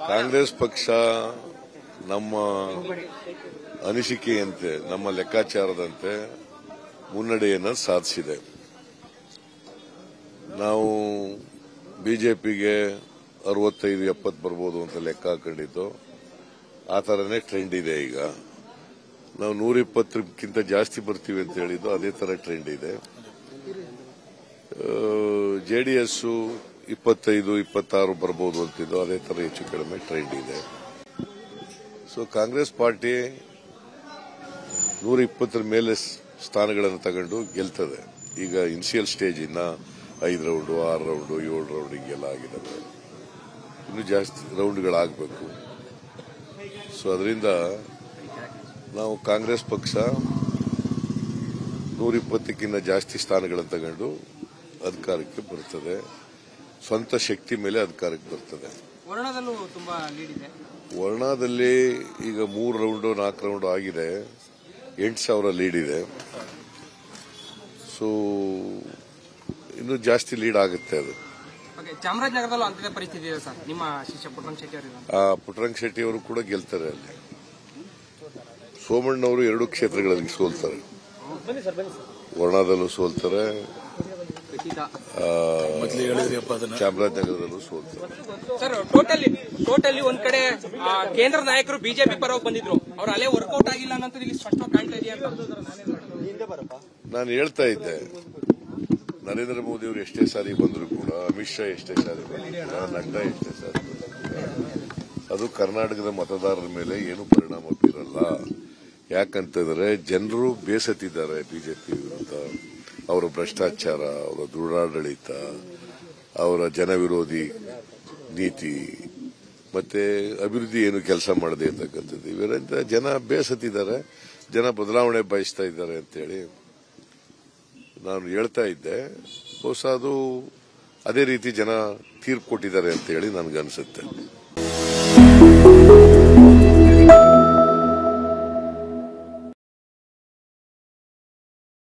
ಕಾಂಗ್ರೆಸ್ ಪಕ್ಷ ನಮ್ಮ ಅನಿಸಿಕೆಯಂತೆ ನಮ್ಮ ಲೆಕ್ಕಾಚಾರದಂತೆ ಮುನ್ನಡೆಯನ್ನು ಸಾಧಿಸಿದೆ ನಾವು ಬಿಜೆಪಿಗೆ ಅರವತ್ತೈದು ಎಪ್ಪತ್ತು ಬರ್ಬೋದು ಅಂತ ಲೆಕ್ಕ ಹಾಕೊಂಡಿದ್ದು ಆ ಥರನೇ ಟ್ರೆಂಡ್ ಇದೆ ಈಗ ನಾವು ನೂರಿಪ್ಪತ್ತಕ್ಕಿಂತ ಜಾಸ್ತಿ ಬರ್ತೀವಿ ಅಂತ ಹೇಳಿದ್ದು ಅದೇ ತರ ಟ್ರೆಂಡ್ ಇದೆ ಜೆಡಿಎಸ್ ಇಪ್ಪತ್ತೈದು ಇಪ್ಪತ್ತಾರು ಬರ್ಬೋದು ಅಂತಿದ್ದು ಅದೇ ತರ ಹೆಚ್ಚು ಕಡಿಮೆ ಟ್ರೆಂಡ್ ಇದೆ ಸೊ ಕಾಂಗ್ರೆಸ್ ಪಾರ್ಟಿ ನೂರ ಇಪ್ಪತ್ತರ ಮೇಲೆ ಸ್- ಸ್ಥಾನಗಳನ್ನು ತಗೊಂಡು ಗೆಲ್ತದೆ ಈಗ ಇನಿಷಿಯಲ್ ಸ್ಟೇಜ್ ಇನ್ನ ಐದು ರೌಂಡು ಆರು ರೌಂಡು ಏಳು ರೌಂಡ್ ಹಿಂಗೆಲ್ಲ ಆಗಿದ್ದಾವೆ ಇನ್ನು ಜಾಸ್ತಿ ರೌಂಡ್ಗಳಾಗಬೇಕು ಸೊ ಅದರಿಂದ ನಾವು ಕಾಂಗ್ರೆಸ್ ಪಕ್ಷ ನೂರಿಪ್ಪತ್ತಕ್ಕಿಂತ ಜಾಸ್ತಿ ಸ್ಥಾನಗಳನ್ನು ತಗೊಂಡು ಅಧಿಕಾರಕ್ಕೆ ಬರ್ತದೆ ಸ್ವಂತ ಶಕ್ತಿ ಮೇಲೆ ಅಧಿಕಾರಕ್ಕೆ ಬರ್ತದೆ ವರ್ಣದಲ್ಲೂ ತುಂಬಾ ಲೀಡ್ ಇದೆ ವರ್ಣದಲ್ಲಿ ಈಗ ಮೂರು ರೌಂಡು ನಾಲ್ಕು ರೌಂಡ್ ಆಗಿದೆ ಎಂಟು ಸಾವಿರ ಲೀಡ್ ಇದೆ ಸೊ ಇನ್ನೂ ಜಾಸ್ತಿ ಲೀಡ್ ಆಗುತ್ತೆ ಅದು ಓಕೆ ಚಾಮರಾಜನಗರದಲ್ಲೂ ಅಂಥದೇ ಪರಿಸ್ಥಿತಿ ಇದೆ ಸರ್ ನಿಮ್ಮ ಶಿಷ್ಯ ಪುಟ್ಟರಂಗ ಶೆಟ್ಟಿ ಅವರಿಗೆ ಆ ಪುಟ್ಟರಂಗ ಶೆಟ್ಟಿ ಅವರು ಕೂಡ ಗೆಲ್ತಾರೆ ಅಲ್ಲಿ ಸೋಮಣ್ಣವರು ಎರಡು ಕ್ಷೇತ್ರಗಳಲ್ಲಿ ಸೋಲ್ತಾರೆ ವರ್ಣದಲ್ಲೂ ಸೋಲ್ತಾರೆ ಖಚಿತ ಆ, ಚಾಮರಾಜನಗರದಲ್ಲೂ ಸೋಲ್ತಾರೆ ಸರ್ ಟೋಟಲಿ ಟೋಟಲಿ ಒಂದ್ ಕಡೆ ಆ, ಕೇಂದ್ರ ನಾಯಕರು ಬಿಜೆಪಿ ಪರವಾಗಿ ಬಂದಿದ್ರು ಅವ್ರು ಅಲ್ಲೇ ವರ್ಕೌಟ್ ಆಗಿಲ್ಲ ಅನ್ನೋದು ಇಲ್ಲಿ ಸ್ಪಷ್ಟವಾಗಿ ಕಾಣ್ತಾ ಇದೆಯಾ ಅಂತ ನಾನು ಹೇಳ್ತಾ ಇದ್ದೆ ನರೇಂದ್ರ ಮೋದಿ ಅವರು ಎಷ್ಟೇ ಸಾರಿ ಬಂದರೂ ಕೂಡ ಅಮಿತ್ ಶಾ ಎಷ್ಟೇ ಸಾರಿ ಬಂದ್ರು ಕೂಡ ನಡ್ಡಾ ಎಷ್ಟೇ ಸಾರಿ ಬಂದ್ರು ಕೂಡ ಅದು ಕರ್ನಾಟಕದ ಮತದಾರರ ಮೇಲೆ ಏನು ಪರಿಣಾಮ ಬೀರಲ್ಲ ಯಾಕಂತಂದ್ರೆ ಜನರು ಬೇಸತ್ತಿದ್ದಾರೆ ಬಿಜೆಪಿ ವಿರುದ್ಧ ಅವರ ಭ್ರಷ್ಟಾಚಾರ ಅವರ ದುರಾಡಳಿತ ಅವರ ಜನವಿರೋಧಿ ನೀತಿ ಮತ್ತೆ ಅಭಿವೃದ್ಧಿ ಏನು ಕೆಲಸ ಮಾಡದೆ ಇರ್ತಕ್ಕಂಥದ್ದು ಇವರಿಂದ ಜನ ಬೇಸತ್ತಿದ್ದಾರೆ ಜನ ಬದಲಾವಣೆ ಬಯಸ್ತಾ ಇದ್ದಾರೆ ಅಂತೇಳಿ ನಾನು ಹೇಳ್ತಾ ಇದ್ದೆ ಬಹುಶಃ ಅದು ಅದೇ ರೀತಿ ಜನ ತೀರ್ಪು ಕೊಟ್ಟಿದ್ದಾರೆ ಅಂತ ಹೇಳಿ ನನಗನ್ಸುತ್ತೆ